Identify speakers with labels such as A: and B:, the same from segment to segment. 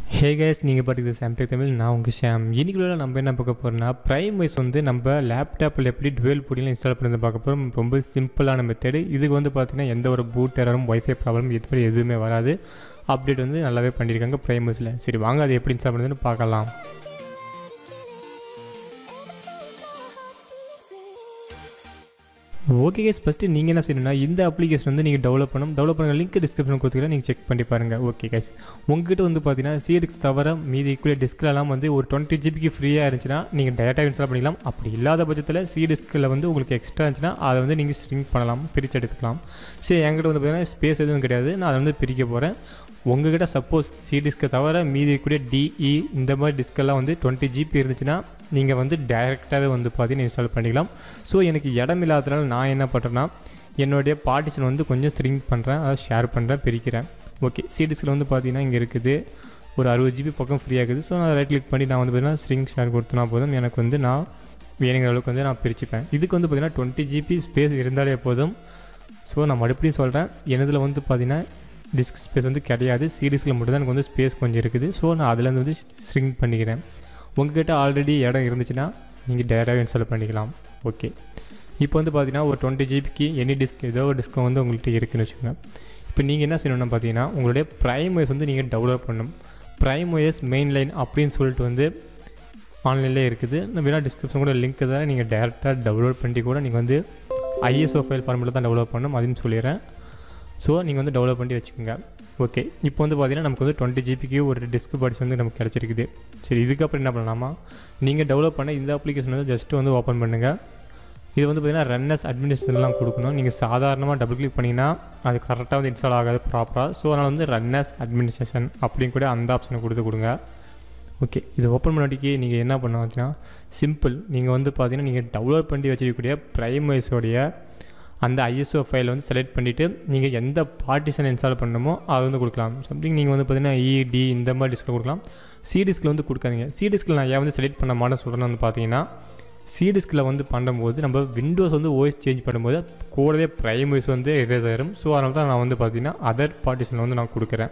A: hey guys நீங்கள் பாட்டுக்கு Samtech Tamil நான் உங்கள் ஷாம் இன்னைக்குள்ள நம்ம என்ன பார்க்க போகிறோம்னா ப்ரைம் வைஸ் வந்து நம்ம லேப்டாப்பில் எப்படி டுவெல் பொடியில் இன்ஸ்டால் பண்ணி பார்க்க போகிறோம் ரொம்ப சிம்பிளான மெத்தடு இதுக்கு வந்து பார்த்திங்கன்னா எந்த ஒரு பூட் எரரும் ஒய்ஃபை ப்ராப்ளம் இது மாதிரி எதுவுமே வராது அப்டேட் வந்து நல்லாவே பண்ணியிருக்காங்க ப்ரைம் வைஸில் சரி வாங்க அது எப்படி இன்ஸ்டால் பண்ணுறதுன்னு பார்க்கலாம் ஓகே கேஸ் ஃபஸ்ட்டு நீங்கள் என்ன செய்யணும்னா இந்த அப்ளிகேஷன் வந்து நீங்கள் டெவலப் பண்ணணும் டெவலப் பண்ண லிங்க் டிஸ்கிரிப்ஷன் கொடுத்துக்கலாம் நீங்கள் செக் பண்ணி பாருங்கள் ஓகே கேஸ் உங்ககிட்ட வந்து பார்த்தீங்கன்னா சிடிக்ஸ் தவிர மீதி கூட டிஸ்கிலலாம் வந்து ஒரு டுவெண்ட்டி ஜிபிக்கு ஃப்ரீயாக இருந்துச்சுன்னா நீங்கள் டேட்டா இன்ஸ்டால் பண்ணிக்கலாம் அப்படி இல்லாத பட்சத்தில் சி டிஸ்கில் வந்து உங்களுக்கு எக்ஸ்ட்ரா இருந்துச்சுன்னா அதை வந்து நீங்கள் ஸ்ட்ரிங் பண்ணலாம் பிரித்து எடுத்துக்கலாம் சரி என்கிட்ட வந்து பார்த்தீங்கன்னா ஸ்பேஸ் எதுவும் கிடையாது நான் அதை வந்து பிரிக்க போகிறேன் உங்ககிட்ட சப்போஸ் சி டிஸ்க்கை தவிர மீதி கூட டிஇ இந்த மாதிரி டிஸ்கெல்லாம் வந்து டுவெண்ட்டி ஜிபி இருந்துச்சுன்னா நீங்கள் வந்து டைரெக்டாகவே வந்து பார்த்தீங்கன்னா இன்ஸ்டால் பண்ணிக்கலாம் ஸோ எனக்கு இடம் இல்லாததுனால நான் என்ன பண்ணுறேன்னா என்னுடைய பார்ட்டிஷன் வந்து கொஞ்சம் ஸ்ட்ரிங் பண்ணுறேன் அதை ஷேர் பண்ணுறேன் பிரிக்கிறேன் ஓகே சி டிஸ்கில் வந்து பார்த்தீங்கன்னா இங்கே இருக்குது ஒரு அறுபது ஜிபி பக்கம் ஃப்ரீ ஆகுது ஸோ நான் ரைட் கிளிக் பண்ணி நான் வந்து பார்த்தீங்கன்னா ஸ்ட்ரிங் ஷேர் கொடுத்தனா போதும் எனக்கு வந்து நான் வேணுங்கிற அளவுக்கு வந்து நான் பிரிச்சுப்பேன் இதுக்கு வந்து பார்த்தீங்கன்னா டுவெண்ட்டி ஜிபி ஸ்பேஸ் இருந்தாலே போதும் ஸோ நான் மறுபடியும் சொல்கிறேன் எனதில் வந்து பார்த்தீங்கன்னா டிஸ்க் ஸ்பேஸ் வந்து கிடையாது சீரிஸில் மட்டும் தான் எனக்கு வந்து ஸ்பேஸ் கொஞ்சம் இருக்குது ஸோ நான் அதுலேருந்து வந்து ஸ்ட்ரிங் பண்ணிக்கிறேன் உங்ககிட்ட ஆல்ரெடி இடம் இருந்துச்சுன்னா நீங்கள் டேரெக்டாக இன்ஸ்டால் பண்ணிக்கலாம் ஓகே இப்போ வந்து பார்த்தீங்கன்னா ஒரு டுவெண்ட்டி ஜிபிக்கு எனி டிஸ்க் ஏதோ ஒரு டிஸ்க் வந்து உங்கள்கிட்ட இருக்குன்னு வச்சுக்கோங்க இப்போ நீங்கள் என்ன செய்யணும்னா பார்த்தீங்கன்னா உங்களுடைய ப்ரைம் ஒயர்ஸ் வந்து நீங்கள் டெவலப் பண்ணணும் ப்ரைம் ஒயர்ஸ் மெயின் லைன் அப்படின்னு சொல்லிட்டு வந்து ஆன்லைன்லேயே இருக்குது நம்ம வேணால் டிஸ்கிரிப்ஷன் கூட லிங்க் தான் நீங்கள் டேரெக்டாக டவுன்லோட் பண்ணி கூட நீங்கள் வந்து ஐஎஸ்ஓ ஃபைல் ஃபார்மெட்டில் தான் டெவலப் பண்ணணும் அதையும் சொல்லிடுறேன் ஸோ நீங்கள் வந்து டெவலப் பண்ணி வச்சுக்கோங்க ஓகே இப்போ வந்து பார்த்தீங்கன்னா நமக்கு வந்து டுவெண்ட்டி ஜிபிக்கு ஒரு டிஸ்க் பாடிஸ் வந்து நமக்கு கிடச்சிருக்குது சரி இதுக்கப்புறம் என்ன பண்ணலாமா நீங்கள் டெவலப் பண்ண இந்த அப்ளிகேஷன் வந்து ஜஸ்ட்டு வந்து ஓப்பன் பண்ணுங்கள் இது வந்து பார்த்தீங்கன்னா ரன்னஸ் அட்மினிஸ்ட்ரேஷன்லாம் கொடுக்கணும் நீங்கள் சாதாரணமாக டபுள் கிளிக் பண்ணிங்கன்னா அது கரெக்டாக வந்து இன்ஸ்டால் ஆகாது ப்ராப்பராக ஸோ அதனால் வந்து ரன்னஸ் அட்மினிஸ்ட்ரேஷன் அப்படின்னு கூட அந்த ஆப்ஷனை கொடுத்து கொடுங்க ஓகே இது ஓப்பன் பண்ணாட்டிக்கு நீங்கள் என்ன பண்ண வச்சுன்னா சிம்பிள் நீங்கள் வந்து பார்த்தீங்கன்னா நீங்கள் டவுன்லோட் பண்ணி வச்சிருக்கக்கூடிய ப்ரைமைஸோடைய அந்த ஐஎஸ்ஓ ஃபைலை வந்து செலக்ட் பண்ணிவிட்டு நீங்கள் எந்த பார்ட்டிஷன் இன்ஸ்டால் பண்ணணுமோ அதை வந்து கொடுக்கலாம் சம்திங் நீங்கள் வந்து பார்த்தீங்கன்னா இடி இந்த மாதிரி டிஸ்கில் கொடுக்கலாம் சி டிஸ்கில் வந்து கொடுக்காதீங்க சி டிஸ்கில் நான் ஏன் வந்து செலக்ட் பண்ண மாட்டேன் சொல்கிறேன்னு வந்து பார்த்தீங்கன்னா சி டிஸ்கில் வந்து பண்ணும்போது நம்ம விண்டோஸ் வந்து ஓஎஸ் சேஞ்ச் பண்ணும்போது கூடவே ப்ரைம் ஓஎஸ் வந்து எரேஸ் ஆயிரும் ஸோ அதனால தான் நான் வந்து பார்த்தீங்கன்னா அதர் பார்ட்டிஷன் வந்து நான் கொடுக்குறேன்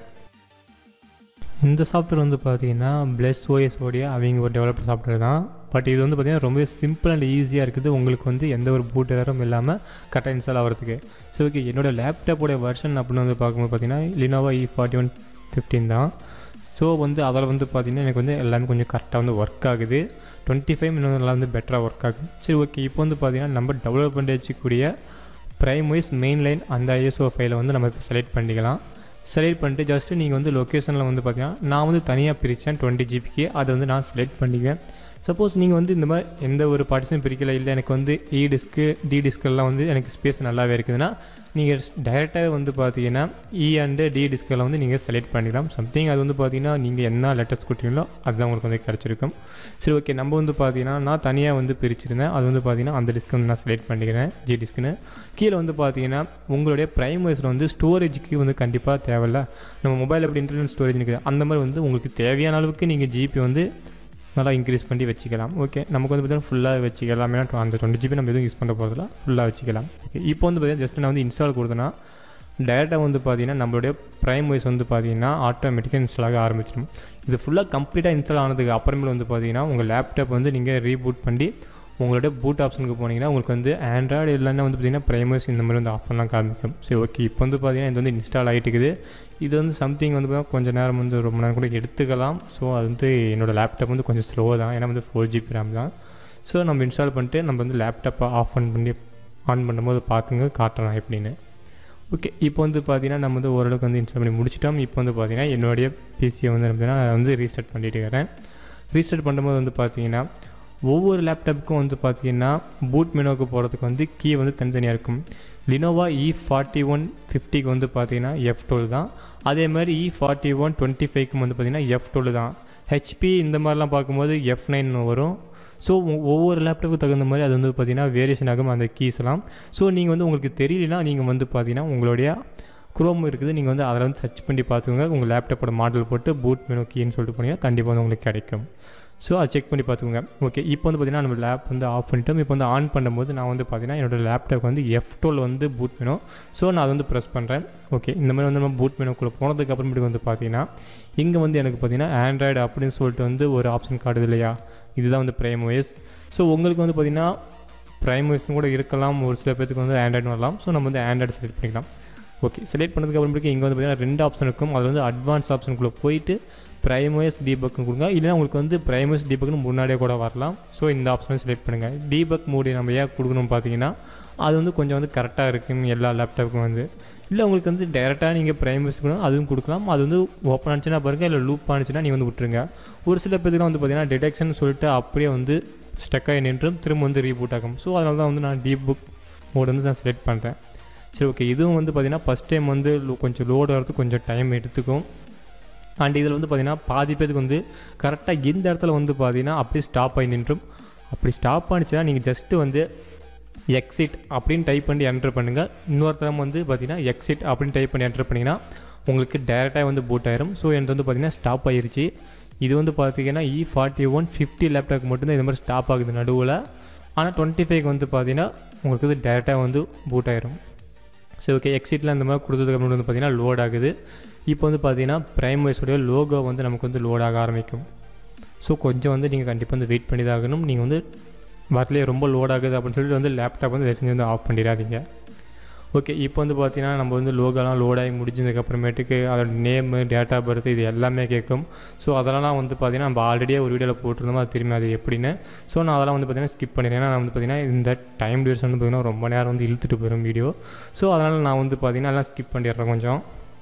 A: இந்த சாஃப்ட்வேர் வந்து பார்த்தீங்கன்னா பிளஸ் ஓஎஸ் ஓடிய அவங்க ஒரு டெவலப்பர் சாஃப்ட்வேர் தான் பட் இது வந்து பார்த்திங்கன்னா ரொம்ப சிம்பிள் அண்ட் ஈஸியாக இருக்குது உங்களுக்கு வந்து எந்த ஒரு பூட் எரரும் இல்லாமல் கரெக்டாக இன்ஸ்டால் ஆகிறதுக்கு ஸோ ஓகே என்னோடய லேப்டாப்போடைய வெர்ஷன் அப்படின்னு வந்து பார்க்கும்போது பார்த்தீங்கன்னா Lenovo E forty one fifteen தான் ஸோ வந்து அதில் வந்து பார்த்திங்கன்னா எனக்கு வந்து எல்லாமே கொஞ்சம் கரெக்டாக வந்து ஒர்க் ஆகுது டுவெண்ட்டி ஃபைவ் இன்னும் நல்லா வந்து பெட்டராக ஒர்க் ஆகுது சரி ஓகே இப்போ வந்து பார்த்திங்கன்னா நம்ம டெவலப் பண்ணி வச்சுக்கூடிய ப்ரைம் வைஸ் மெயின் லைன் அந்த ஐஎஸ்ஓ ஃபைலை வந்து நம்ம செலக்ட் பண்ணிக்கலாம் செலக்ட் பண்ணிட்டு ஜஸ்ட்டு நீங்கள் வந்து லொக்கேஷனில் வந்து பார்த்தீங்கன்னா நான் வந்து தனியாக பிரித்தேன் டுவெண்ட்டி ஜிபிக்கு அதை வந்து நான் செலக்ட் பண்ணிக்குவேன் சப்போஸ் நீங்கள் வந்து இந்த மாதிரி எந்த ஒரு பார்ட்டிஷன் பிரிக்கல இல்லை எனக்கு வந்து இ டிஸ்க்கு டி டிஸ்கெல்லாம் வந்து எனக்கு ஸ்பேஸ் நல்லாவே இருக்குதுன்னா நீங்கள் டைரெக்டாக வந்து பார்த்தீங்கன்னா இ அண்டு டி டிஸ்கெல்லாம் வந்து நீங்கள் செலக்ட் பண்ணிக்கலாம் சம்திங் அது வந்து பார்த்தீங்கன்னா நீங்கள் என்ன லெட்டர்ஸ் கொடுத்தீங்களோ அதுதான் உங்களுக்கு வந்து கிடச்சிருக்கும் சரி ஓகே நம்ம வந்து பார்த்தீங்கன்னா நான் தனியாக வந்து பிரிச்சிருந்தேன் அது வந்து பார்த்தீங்கன்னா அந்த டிஸ்க் வந்து நான் செலக்ட் பண்ணிக்கிறேன் ஜி டிஸ்க்குன்னு கீழே வந்து பார்த்தீங்கன்னா உங்களுடைய ப்ரைம் வைஸில் வந்து ஸ்டோரேஜுக்கு வந்து கண்டிப்பாக தேவையில்ல நம்ம மொபைல் எப்படி இன்டர்னல் ஸ்டோரேஜ் இருக்குது அந்த மாதிரி வந்து உங்களுக்கு தேவையான அளவுக்கு நீங்கள் ஜிபி வந்து நல்லா இன்க்ரீஸ் பண்ணி வச்சுக்கலாம் ஓகே நமக்கு வந்து பார்த்தீங்கன்னா ஃபுல்லாக வச்சுக்கலாம் ஏன்னா அந்த டுவெண்ட்டி ஜிபி நம்ம எதுவும் யூஸ் பண்ணுற போகிறதுல ஃபுல்லாக வச்சுக்கலாம் ஓகே இப்போ வந்து பார்த்தீங்கன்னா ஜஸ்ட் நான் வந்து இன்ஸ்டால் கொடுத்தேன்னா டேரெக்டாக வந்து பார்த்தீங்கன்னா நம்மளுடைய ப்ரைம் வைஸ் வந்து பார்த்தீங்கன்னா ஆட்டோமேட்டிக்காக இன்ஸ்டால் ஆக ஆரம்பிச்சிடும் இது ஃபுல்லாக கம்ப்ளீட்டாக இன்ஸ்டால் ஆனதுக்கு அப்புறமேல வந்து பார்த்தீங்கன்னா உங்கள் லேப்டாப் வந்து நீங்கள் ரீபூட் பண்ணி உங்களோட பூட் ஆப்ஷனுக்கு போனீங்கன்னா உங்களுக்கு வந்து ஆண்ட்ராய்டு இல்லைன்னா வந்து பார்த்தீங்கன்னா ப்ரைமர்ஸ் இந்த மாதிரி வந்து ஆப்ஷன்லாம் காமிக்கும் சரி ஓகே இப்போ வந்து பார்த்தீங்கன்னா இது வந்து இன்ஸ்டால் ஆகிட்டு இருக்குது இது வந்து சம்திங் வந்து கொஞ்சம் நேரம் வந்து ரொம்ப நேரம் கூட எடுத்துக்கலாம் ஸோ அது வந்து என்னோடய லேப்டாப் வந்து கொஞ்சம் ஸ்லோ தான் ஏன்னா வந்து ஃபோர் ஜிபி ரேம் தான் ஸோ நம்ம இன்ஸ்டால் பண்ணிட்டு நம்ம வந்து லேப்டாப்பை ஆஃப் ஆன் பண்ணி ஆன் பண்ணும்போது பார்த்துங்க காட்டலாம் எப்படின்னு ஓகே இப்போ வந்து பார்த்தீங்கன்னா நம்ம வந்து ஓரளவுக்கு வந்து இன்ஸ்டால் பண்ணி முடிச்சிட்டோம் இப்போ வந்து பார்த்தீங்கன்னா என்னுடைய பிசியை வந்து பார்த்தீங்கன்னா நான் வந்து ரீஸ்டார்ட் பண்ணிட்டு இருக்கிறேன் ரீஸ்டார்ட் பண்ணும்போது வந்து பார்த்தீங்கன்னா ஒவ்வொரு லேப்டாப்புக்கும் வந்து பார்த்தீங்கன்னா பூட் மெனுவுக்கு போகிறதுக்கு வந்து கீ வந்து தனித்தனியாக இருக்கும் லினோவா இ ஃபார்ட்டி ஒன் ஃபிஃப்டிக்கு வந்து பார்த்தீங்கன்னா எஃப் டுவெல் தான் அதே மாதிரி இ ஃபார்ட்டி ஒன் டுவெண்ட்டி ஃபைவ்க்கு வந்து பார்த்தீங்கன்னா எஃப் டுவெல் தான் ஹெச்பி இந்த மாதிரிலாம் பார்க்கும்போது எஃப் நைன் வரும் ஸோ ஒவ்வொரு லேப்டாப்புக்கு தகுந்த மாதிரி அது வந்து பார்த்திங்கன்னா வேரியேஷன் ஆகும் அந்த கீஸ் எல்லாம் ஸோ நீங்கள் வந்து உங்களுக்கு தெரியலனா நீங்கள் வந்து பார்த்தீங்கன்னா உங்களுடைய குரோம் இருக்குது நீங்கள் வந்து அதில் வந்து சர்ச் பண்ணி பார்த்துக்கோங்க உங்கள் லேப்டாப்போட மாடல் போட்டு பூட் மெனு கீன்னு சொல்லிட்டு போனீங்கன்னா கண்டிப்பாக வந்து உங்களுக்கு கிடைக்கும் ஸோ அதை செக் பண்ணி பார்த்துக்கோங்க ஓகே இப்போ வந்து பார்த்திங்கன்னா நம்ம லேப் வந்து ஆஃப் பண்ணிட்டோம் இப்போ வந்து ஆன் பண்ணும்போது நான் வந்து பார்த்திங்கன்னா என்னோடய லேப்டாப் வந்து எஃப் டுவெல் வந்து பூட் மெனு ஸோ நான் அதை வந்து ப்ரெஸ் பண்ணுறேன் ஓகே இந்த மாதிரி வந்து நம்ம பூட் மெனுக்குள்ளே போனதுக்கு அப்புறமேட்டுக்கு வந்து பார்த்திங்கன்னா இங்கே வந்து எனக்கு பார்த்தீங்கன்னா ஆண்ட்ராய்டு அப்படின்னு சொல்லிட்டு வந்து ஒரு ஆப்ஷன் காட்டுது இல்லையா இதுதான் வந்து ப்ரைம் ஓஎஸ் ஸோ உங்களுக்கு வந்து பார்த்தீங்கன்னா ப்ரைம் ஓஎஸ்னு கூட இருக்கலாம் ஒரு சில பேருக்கு வந்து ஆண்ட்ராய்டு வரலாம் ஸோ நம்ம வந்து ஆண்ட்ராய்டு செலக்ட் பண்ணிக்கலாம் ஓகே செலக்ட் பண்ணதுக்கு அப்புறமேட்டுக்கு இங்கே வந்து பார்த்தீங்கன்னா ரெண்டு ஆப்ஷன் இருக்கும் அது வந்து அட்வான்ஸ் ஆப்ஷனுக்குள்ளே போயிட்டு ப்ரைமோஸ் டீபக்னு கொடுங்க இல்லைனா உங்களுக்கு வந்து ப்ரைமோஸ் டீபக்னு முன்னாடியே கூட வரலாம் ஸோ இந்த ஆப்ஷனை செலக்ட் பண்ணுங்கள் டீபக் மூடி நம்ம ஏன் கொடுக்கணும் பார்த்தீங்கன்னா அது வந்து கொஞ்சம் வந்து கரெக்டாக இருக்கும் எல்லா லேப்டாப்புக்கும் வந்து இல்லை உங்களுக்கு வந்து டேரெக்டாக நீங்கள் ப்ரைமரிஸ் கூட அதுவும் கொடுக்கலாம் அது வந்து ஓப்பன் ஆனிச்சுன்னா பாருங்கள் இல்லை லூப் ஆனிச்சுன்னா நீங்கள் வந்து விட்டுருங்க ஒரு சில பேருக்கு வந்து பார்த்தீங்கன்னா டிடெக்ஷன் சொல்லிட்டு அப்படியே வந்து ஸ்டக் ஆகி நின்றும் திரும்ப வந்து ரீபூட் ஆகும் ஸோ அதனால தான் வந்து நான் டீபுக் மோட் வந்து நான் செலக்ட் பண்ணுறேன் சரி ஓகே இதுவும் வந்து பார்த்தீங்கன்னா ஃபஸ்ட் டைம் வந்து lo- கொஞ்சம் லோட் ஆகிறதுக்கு கொஞ்சம் டைம் எடுத்துக்கும் அண்ட் இதில் வந்து பார்த்தீங்கன்னா பாதி பேருக்கு வந்து கரெக்டாக இந்த இடத்துல வந்து பார்த்தீங்கன்னா அப்படியே ஸ்டாப் ஆகி நின்றும் அப்படி ஸ்டாப் ஆனிச்சுன்னா நீங்கள் ஜஸ்ட்டு வந்து எக்ஸிட் அப்படின்னு டைப் பண்ணி என்டர் பண்ணுங்கள் இன்னொரு தரம் வந்து பார்த்தீங்கன்னா எக்ஸிட் அப்படின்னு டைப் பண்ணி என்டர் பண்ணிங்கன்னா உங்களுக்கு டேரெக்டாக வந்து பூட் ஆயிரும் ஸோ எனக்கு வந்து பார்த்தீங்கன்னா ஸ்டாப் ஆயிருச்சு இது வந்து பார்த்தீங்கன்னா E forty one fifty laptop மட்டும்தான் இந்த மாதிரி ஸ்டாப் ஆகுது நடுவில் ஆனால் டுவெண்ட்டி ஃபைவ்க்கு வந்து பார்த்தீங்கன்னா உங்களுக்கு வந்து டேரெக்டாக வந்து பூட் ஆயிரும் சரி ஓகே எக்ஸிட்டில் அந்த மாதிரி கொடுத்ததுக்கு அப்புறம் வந்து பார்த்தீங்கன்னா லோட் ஆகுது இப்போ வந்து பார்த்தீங்கன்னா பிரைம் வைஸோடைய லோகோ வந்து நமக்கு வந்து லோட் ஆக ஆரம்பிக்கும் ஸோ கொஞ்சம் வந்து நீங்கள் கண்டிப்பாக வந்து வெயிட் பண்ணி தான் ஆகணும் நீங்கள் வந்து வரலையே ரொம்ப லோட் ஆகுது அப்படின்னு சொல்லிட்டு வந்து லேப்டாப் வந்து தெரிஞ்சு வந்து ஆஃப் பண்ணிடாதீங்க ஓகே இப்போ வந்து பார்த்தீங்கன்னா நம்ம வந்து லோகோலாம் லோட் ஆகி முடிஞ்சதுக்கப்புறமேட்டுக்கு அதோட நேமு டேட்டா பர்த் இது எல்லாமே கேட்கும் ஸோ அதெல்லாம் வந்து பார்த்தீங்கன்னா நம்ம ஆல்ரெடியே ஒரு வீடியோவில் போட்டிருந்தோம் அது திரும்பி அது எப்படின்னு ஸோ நான் அதெல்லாம் வந்து பார்த்தீங்கன்னா ஸ்கிப் பண்ணிடுறேன் ஏன்னா நான் வந்து பார்த்தீங்கன்னா இந்த டைம் டியூரேஷன் வந்து பார்த்தீங்கன்னா ரொம்ப நேரம் வந்து இழுத்துட்டு போயிடும் வீடியோ ஸோ அதனால் நான் வந்து பார்த்தீங்கன்னா எல்லாம் ஸ்கிப் பண்ணிடுறேன் கொஞ்சம்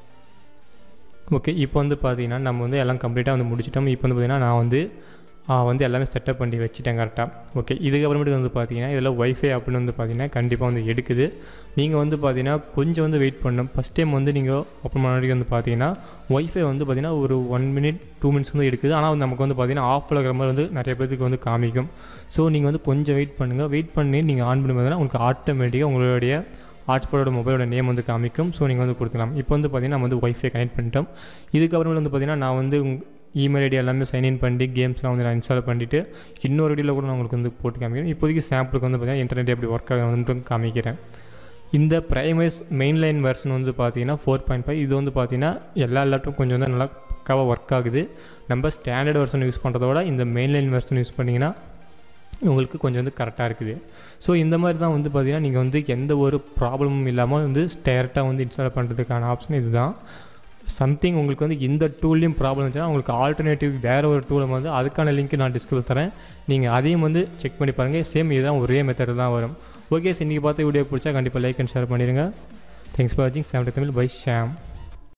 A: ஓகே இப்போ வந்து பார்த்தீங்கன்னா நம்ம வந்து எல்லாம் கம்ப்ளீட்டாக வந்து முடிச்சிட்டோம் இப்போ வந்து பார்த்தீங்கன்னா நான் வந்து ஆ, வந்து எல்லாமே செட்டப் பண்ணி வச்சுட்டேன் கரெக்டாக ஓகே இதுக்கப்புறமேட்டு வந்து பார்த்தீங்கன்னா இதில் ஒய்ஃபை அப்படின்னு வந்து பார்த்தீங்கன்னா கண்டிப்பாக வந்து எடுக்குது நீங்கள் வந்து பார்த்தீங்கன்னா கொஞ்சம் வந்து வெயிட் பண்ணணும் ஃபஸ்ட் டைம் வந்து நீங்கள் ஓப்பன் பண்ண வரைக்கும் வந்து பார்த்தீங்கன்னா ஒய்ஃபை வந்து பார்த்தீங்கன்னா ஒரு ஒன் மினிட் டூ மினிட்ஸ் வந்து எடுக்குது ஆனால் வந்து நமக்கு வந்து பார்த்தீங்கன்னா ஆஃபில் இருக்கிற மாதிரி வந்து நிறைய பேருக்கு வந்து காமிக்கும் ஸோ நீங்கள் வந்து கொஞ்சம் வெயிட் பண்ணுங்கள் வெயிட் பண்ணி நீங்கள் ஆன் பண்ணி பார்த்தீங்கன்னா உங்களுக்கு ஆட்டோமேட்டிக்காக உங்களுடைய ஹாட்ஸ்பாட்டோட மொபைலோட நேம் வந்து காமிக்கும் ஸோ நீங்கள் வந்து கொடுக்கலாம் இப்போ வந்து பார்த்தீங்கன்னா நம்ம வந்து ஒய்ஃபை கனெக்ட் பண்ணிட்டோம் இதுக்கப்புறம் வந்து பார்த்தீங்கன்னா நான் வந்து இமெயில் ஐடி எல்லாமே சைன்இன் பண்ணி கேம்ஸ்லாம் வந்து நான் இன்ஸ்டால் பண்ணிவிட்டு இன்னொரு வீடியோவில் கூட நான் உங்களுக்கு வந்து போட்டு காமிக்கிறேன் இப்போதைக்கு சாம்பிளுக்கு வந்து பார்த்தீங்கன்னா இன்டர்நெட் எப்படி ஒர்க் ஆகுதுன்னு காமிக்கிறேன் இந்த ப்ரைமஸ் மெயின்லைன் வெர்ஷன் வந்து பார்த்தீங்கன்னா ஃபோர் பாயிண்ட் ஃபைவ் இது வந்து பார்த்தீங்கன்னா எல்லா லேப்டாப்பும் கொஞ்சம் வந்து நல்லா பக்காவாக ஒர்க் ஆகுது நம்ம ஸ்டாண்டர்ட் வெர்ஷன் யூஸ் பண்ணுறதோட இந்த மெயின்லைன் வெர்ஷன் யூஸ் பண்ணிங்கன்னா உங்களுக்கு கொஞ்சம் வந்து கரெக்டாக இருக்குது ஸோ இந்த மாதிரி தான் வந்து பார்த்தீங்கன்னா நீங்கள் வந்து எந்த ஒரு ப்ராப்ளமும் இல்லாமல் வந்து டேரெக்டாக வந்து இன்ஸ்டால் பண்ணுறதுக்கான ஆப்ஷன் இதுதான் சம்திங் உங்களுக்கு வந்து இந்த டூல்லையும் ப்ராப்ளம் இருந்துச்சுன்னா உங்களுக்கு ஆல்டர்னேட்டிவ் வேறு ஒரு டூலை வந்து அதுக்கான லிங்க் நான் டிஸ்கிரிப் தரேன் நீங்கள் அதையும் வந்து செக் பண்ணி பாருங்கள் சேம் இதுதான் ஒரே மெத்தட் தான் வரும் ஓகே இன்றைக்கி பார்த்த வீடியோ பிடிச்சா கண்டிப்பாக லைக் அண்ட் ஷேர் பண்ணிடுங்க தேங்க்ஸ் ஃபார் வாட்சிங் சாம் தமிழ் பை ஷாம்